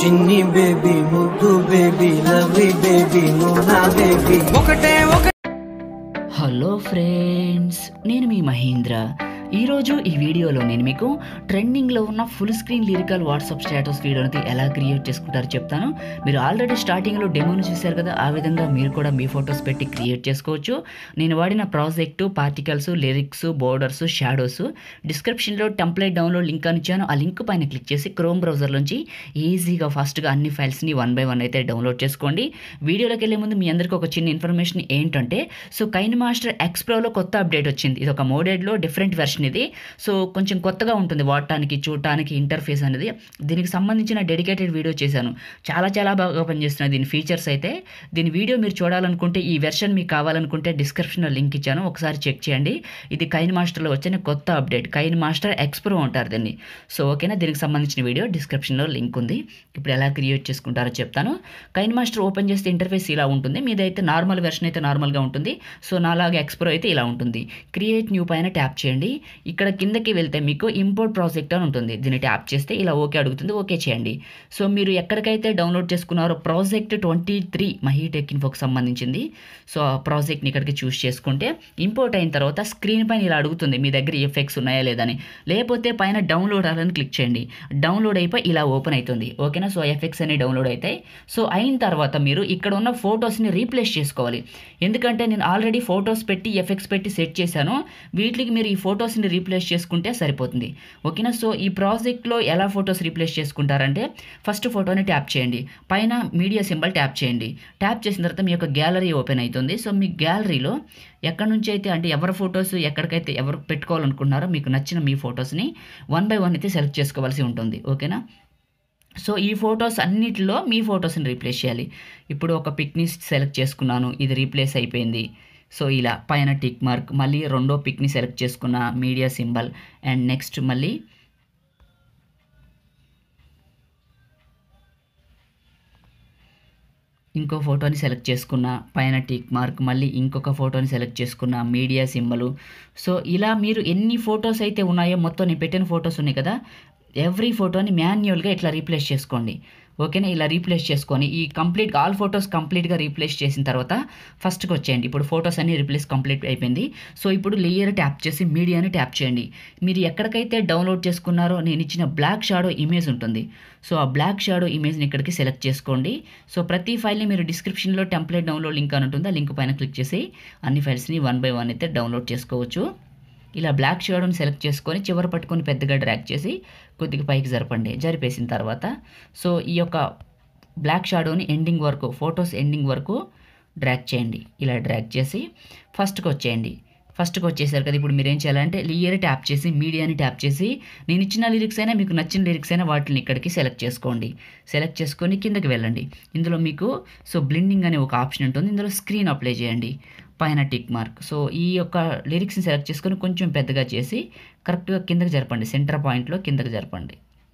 చిన్ని బేబీ ముద్దు baby lovely baby నువ్వు నా బేబీ ఒకటే ఒక హలో ఫ్రెండ్స్ నేను మీ మహేంద్ర ఈరోజు ఈ వీడియోలో నేను మీకు ట్రెండింగ్లో ఉన్న full screen lyrical WhatsApp status వీడియోని ఎలా క్రియేట్ చేసుకుంటారో చెప్తాను మీరు ఆల్రెడీ స్టార్టింగ్లో డెమోని చూశారు కదా ఆ విధంగా మీరు కూడా మీ ఫొటోస్ పెట్టి క్రియేట్ చేసుకోవచ్చు నేను వాడిన project particles lyrics borders shadows డిస్క్రిప్షన్లో టెంప్లెట్ డౌన్లోడ్ లింక్ అని ఇచ్చాను ఆ లింక్ పైన క్లిక్ చేసి క్రోమ్ బ్రౌజర్ నుంచి ఈజీగా ఫాస్ట్గా అన్ని ఫైల్స్ని వన్ బై వన్ అయితే డౌన్లోడ్ చేసుకోండి వీడియోలోకి వెళ్ళే ముందు మీ అందరికీ ఒక చిన్న ఇన్ఫర్మేషన్ ఏంటంటే సో కైన్ మాస్టర్ ఎక్స్ ప్రోలో కొత్త అప్డేట్ వచ్చింది ఇది ఒక మోడెడ్లో డిఫరెంట్ వెర్షన్ ఇది సో కొంచెం కొత్తగా ఉంటుంది వాడటానికి చూడటానికి ఇంటర్ఫేస్ అనేది దీనికి సంబంధించిన డెడికేటెడ్ వీడియో చేశాను చాలా చాలా బాగా పనిచేస్తున్నాయి దీని ఫీచర్స్ అయితే దీని వీడియో మీరు చూడాలనుకుంటే ఈ వెర్షన్ మీకు కావాలనుకుంటే డిస్క్రిప్షన్లో లింక్ ఇచ్చాను ఒకసారి చెక్ చేయండి ఇది కైన్ మాస్టర్లో వచ్చిన కొత్త update KineMaster X pro అంటారు దీన్ని సో ఓకేనా దీనికి సంబంధించిన వీడియో డిస్క్రిప్షన్లో లింక్ ఉంది ఇప్పుడు ఎలా క్రియేట్ చేసుకుంటారో చెప్తాను కైన్ మాస్టర్ ఓపెన్ చేస్తే ఇంటర్ఫేస్ ఇలా ఉంటుంది మీదైతే నార్మల్ వెర్షన్ అయితే నార్మల్గా ఉంటుంది సో నాలాగా ఎక్స్ప్రో అయితే ఇలా ఉంటుంది క్రియేట్ న్యూ పైన ట్యాప్ చేయండి ఇక్కడ కిందకి వెళ్తే మీకు ఇంపోర్ట్ ప్రాజెక్ట్ అని ఉంటుంది దీన్ని ట్యాప్ చేస్తే ఇలా ఓకే అడుగుతుంది ఓకే చేయండి సో మీరు ఎక్కడికైతే డౌన్లోడ్ చేసుకున్నారో project twenty three Mahi tech ఇన్ఫోకి సంబంధించింది సో ఆ ప్రాజెక్ట్ని ఇక్కడికి చూస్ చేసుకుంటే ఇంపోర్ట్ అయిన తర్వాత స్క్రీన్ పైన ఇలా అడుగుతుంది మీ దగ్గర ఎఫెక్ట్స్ ఉన్నాయా లేదని లేకపోతే పైన డౌన్లోడ్ అవ్వాలని క్లిక్ చేయండి డౌన్లోడ్ అయిపోయి ఇలా ఓపెన్ అవుతుంది ఓకేనా సో ఎఫెక్ట్స్ అన్ని డౌన్లోడ్ అవుతాయి సో అయిన తర్వాత మీరు ఇక్కడ ఉన్న ఫొటోస్ని రీప్లేస్ చేసుకోవాలి ఎందుకంటే నేను ఆల్రెడీ ఫొటోస్ పెట్టి ఎఫెక్ట్స్ పెట్టి సెట్ చేశాను వీటికి మీరు ఈ ఫొటోస్ని రీప్లేస్ చేసుకుంటే సరిపోతుంది ఓకేనా సో ఈ ప్రాజెక్ట్లో ఎలా ఫొటోస్ రీప్లేస్ చేసుకుంటారంటే ఫస్ట్ ఫోటోని ట్యాప్ చేయండి పైన మీడియా సింబల్ ట్యాప్ చేయండి ట్యాప్ చేసిన తర్వాత మీ యొక్క గ్యాలరీ ఓపెన్ అవుతుంది సో మీ గ్యాలరీలో ఎక్కడి నుంచి అయితే అంటే ఎవరి ఫొటోస్ ఎక్కడికైతే ఎవరు పెట్టుకోవాలనుకుంటున్నారో మీకు నచ్చిన మీ ఫొటోస్ని వన్ బై వన్ అయితే సెలెక్ట్ చేసుకోవాల్సి ఉంటుంది ఓకేనా సో ఈ ఫొటోస్ అన్నిటిలో మీ ఫొటోస్ని రీప్లేస్ చేయాలి ఇప్పుడు ఒక పిక్ని సెలెక్ట్ చేసుకున్నాను ఇది రీప్లేస్ అయిపోయింది సో ఇలా పైన టిక్ మార్క్ మళ్ళీ రెండో పిక్ని సెలెక్ట్ చేసుకున్న మీడియా సింబల్ అండ్ నెక్స్ట్ మళ్ళీ ఇంకో ఫోటోని సెలెక్ట్ చేసుకున్న పైన టిక్ మార్క్ మళ్ళీ ఇంకొక ఫోటోని సెలెక్ట్ చేసుకున్న మీడియా సింబలు సో ఇలా మీరు ఎన్ని ఫొటోస్ అయితే ఉన్నాయో మొత్తం నేను పెట్టిన ఫొటోస్ ఉన్నాయి కదా ఎవ్రీ ఫోటోని మాన్యువల్గా ఇట్లా రీప్లేస్ చేసుకోండి ఓకేనా ఇలా రీప్లేస్ చేసుకొని ఈ కంప్లీట్ ఆల్ ఫొటోస్ కంప్లీట్గా రీప్లేస్ చేసిన తర్వాత ఫస్ట్కి వచ్చేయండి ఇప్పుడు ఫొటోస్ అన్ని రీప్లేస్ కంప్లీట్ అయిపోయింది సో ఇప్పుడు లేయర్ ట్యాప్ చేసి మీడియాని ట్యాప్ చేయండి మీరు ఎక్కడికైతే డౌన్లోడ్ చేసుకున్నారో నేను ఇచ్చిన బ్లాక్ షాడో ఇమేజ్ ఉంటుంది సో ఆ బ్లాక్ షాడో ఇమేజ్ని ఇక్కడికి సెలెక్ట్ చేసుకోండి సో ప్రతి ఫైల్ని మీరు డిస్క్రిప్షన్లో టెంప్లెట్ డౌన్లోడ్ లింక్ అని ఉంటుంది ఆ లింక్ పైన క్లిక్ చేసి అన్ని ఫైల్స్ని వన్ బై వన్ అయితే డౌన్లోడ్ చేసుకోవచ్చు ఇలా బ్లాక్ షేడోని సెలెక్ట్ చేసుకొని చివరి పట్టుకొని పెద్దగా డ్రాగ్ చేసి కొద్దిగా పైకి జరపండి జరిపేసిన తర్వాత సో ఈ యొక్క బ్లాక్ షాడోని ఎండింగ్ వరకు ఫొటోస్ ఎండింగ్ వరకు డ్రాగ్ చేయండి ఇలా డ్రాగ్ చేసి ఫస్ట్కి వచ్చేయండి ఫస్ట్కి వచ్చేసారు కదా ఇప్పుడు మీరు ఏం చేయాలంటే లియర్ ట్యాప్ చేసి మీడియాని ట్యాప్ చేసి నేను ఇచ్చిన లిరిక్స్ అయినా మీకు నచ్చిన లిరిక్స్ అయినా వాటిని ఇక్కడికి సెలెక్ట్ చేసుకోండి సెలెక్ట్ చేసుకొని కిందకి వెళ్ళండి ఇందులో మీకు సో బ్లిండింగ్ అనే ఒక ఆప్షన్ ఉంటుంది ఇందులో స్క్రీన్ అప్లై చేయండి పైన టిక్ మార్క్ సో ఈ యొక్క లిరిక్స్ని సెలెక్ట్ చేసుకొని కొంచెం పెద్దగా చేసి కరెక్ట్గా కిందకి జరపండి సెంటర్ పాయింట్లో కిందకి జరపండి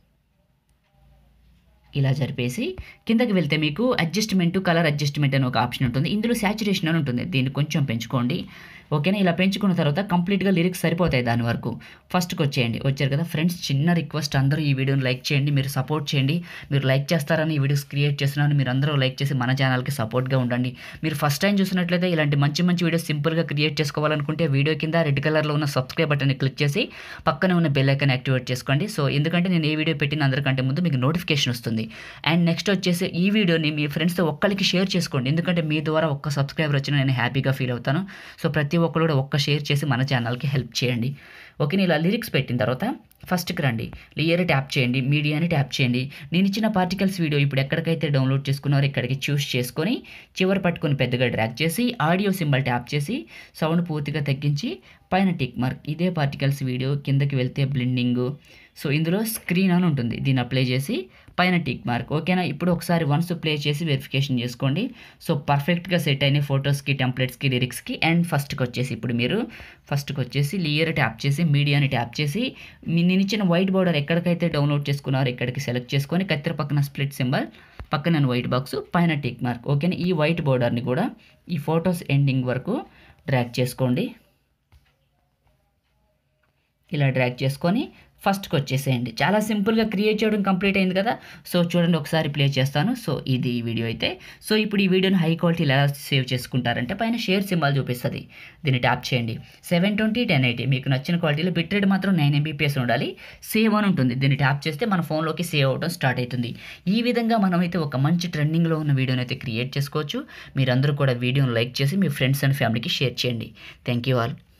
ఇలా జరిపేసి కిందకి వెళ్తే మీకు అడ్జస్ట్మెంట్ కలర్ అడ్జస్ట్మెంట్ అని ఒక ఆప్షన్ ఉంటుంది ఇందులో శాచురేషన్ అని ఉంటుంది దీన్ని కొంచెం పెంచుకోండి ఓకేనా ఇలా పెంచుకున్న తర్వాత కంప్లీట్గా లిరిక్స్ సరిపోతాయి దాని వరకు ఫస్ట్కి వచ్చేయండి వచ్చారు కదా ఫ్రెండ్స్ చిన్న రిక్వెస్ట్ అందరూ ఈ వీడియోని లైక్ చేయండి మీరు సపోర్ట్ చేయండి మీరు లైక్ చేస్తారని ఈ వీడియోస్ క్రియేట్ చేస్తున్నాను మీరు అందరూ లైక్ చేసి మన ఛానల్కి సపోర్ట్గా ఉండండి మీరు ఫస్ట్ టైం చూసినట్లయితే ఇలాంటి మంచి మంచి వీడియోస్ సింపుల్గా క్రియేట్ చేసుకోవాలనుకుంటే వీడియో కింద రెడ్ కలర్లో ఉన్న సబ్స్క్రైబ్ బటన్ని క్లిక్ చేసి పక్కనే ఉన్న బెల్ ఐకాన్ యాక్టివేట్ చేసుకోండి సో ఎందుకంటే నేను ఏ వీడియో పెట్టిన అందరికంటే ముందు మీకు నోటిఫికేషన్ వస్తుంది అండ్ నెక్స్ట్ వచ్చేసి ఈ వీడియోని మీ ఫ్రెండ్స్తో ఒక్కరికి షేర్ చేసుకోండి ఎందుకంటే మీ ద్వారా ఒక్క సబ్స్క్రైబర్ వచ్చిన నేను హ్యాపీగా ఫీల్ అవుతాను సో ప్రతి ఒక్కరు కూడా ఒక్క షేర్ చేసి మన ఛానల్కి హెల్ప్ చేయండి ఓకే ఇలా లిరిక్స్ పెట్టిన తర్వాత ఫస్ట్కి రండి లేయర్ ట్యాప్ చేయండి మీడియాని ట్యాప్ చేయండి నేను ఇచ్చిన పార్టికల్స్ వీడియో ఇప్పుడు ఎక్కడికైతే డౌన్లోడ్ చేసుకున్నారో ఇక్కడికి చూస్ చేసుకొని చివరి పట్టుకొని పెద్దగా డ్రాగ్ చేసి ఆడియో సింబల్ ట్యాప్ చేసి సౌండ్ పూర్తిగా తగ్గించి పైన టిక్ మార్క్ ఇదే పార్టికల్స్ వీడియో కిందకి వెళ్తే బ్లిండింగ్ సో ఇందులో స్క్రీన్ అని ఉంటుంది దీన్ని అప్లై చేసి పైన టిక్ మార్క్ ఓకేనా ఇప్పుడు ఒకసారి వన్స్ ప్లే చేసి వెరిఫికేషన్ చేసుకోండి సో పర్ఫెక్ట్గా సెట్ అయిన ఫొటోస్కి టెంప్లెట్స్కి లిరిక్స్కి అండ్ ఫస్ట్కి వచ్చేసి ఇప్పుడు మీరు ఫస్ట్కి వచ్చేసి లేయర్ ట్యాప్ చేసి మీడియాని ట్యాప్ చేసి మీ- నేను ఇచ్చిన వైట్ బార్డర్ ఎక్కడికైతే డౌన్లోడ్ చేసుకున్నారో ఇక్కడికి సెలెక్ట్ చేసుకొని కత్తెర పక్కన స్ప్లిట్ సింబల్ పక్కన వైట్ బాక్స్ పైన టిక్ మార్క్ ఓకేనా ఈ వైట్ బార్డర్ని కూడా ఈ ఫొటోస్ ఎండింగ్ వరకు డ్రాగ్ చేసుకోండి ఇలా డ్రాగ్ చేసుకొని ఫస్ట్కి వచ్చేసేయండి చాలా సింపుల్గా క్రియేట్ చేయడం కంప్లీట్ అయింది కదా సో చూడండి ఒకసారి ప్లే చేస్తాను సో ఇది ఈ వీడియో అయితే సో ఇప్పుడు ఈ వీడియోని హై క్వాలిటీ ఎలా సేవ్ చేసుకుంటారంటే పైన షేర్ సింబల్ చూపిస్తుంది దీన్ని ట్యాప్ చేయండి సెవెన్ ట్వంటీ టెన్ ఎయిటీ మీకు నచ్చిన క్వాలిటీలో బిట్ రేట్ మాత్రం నైన్ ఎంబీపీఎస్ ఉండాలి సేవ్ అని ఉంటుంది దీన్ని ట్యాప్ చేస్తే మన ఫోన్లోకి సేవ్ అవడం స్టార్ట్ అవుతుంది ఈ విధంగా మనమైతే ఒక మంచి ట్రెండింగ్లో ఉన్న వీడియోని అయితే క్రియేట్ చేసుకోవచ్చు మీరందరూ కూడా వీడియోని లైక్ చేసి మీ ఫ్రెండ్స్ అండ్ ఫ్యామిలీకి షేర్ చేయండి థ్యాంక్ యూ ఆల్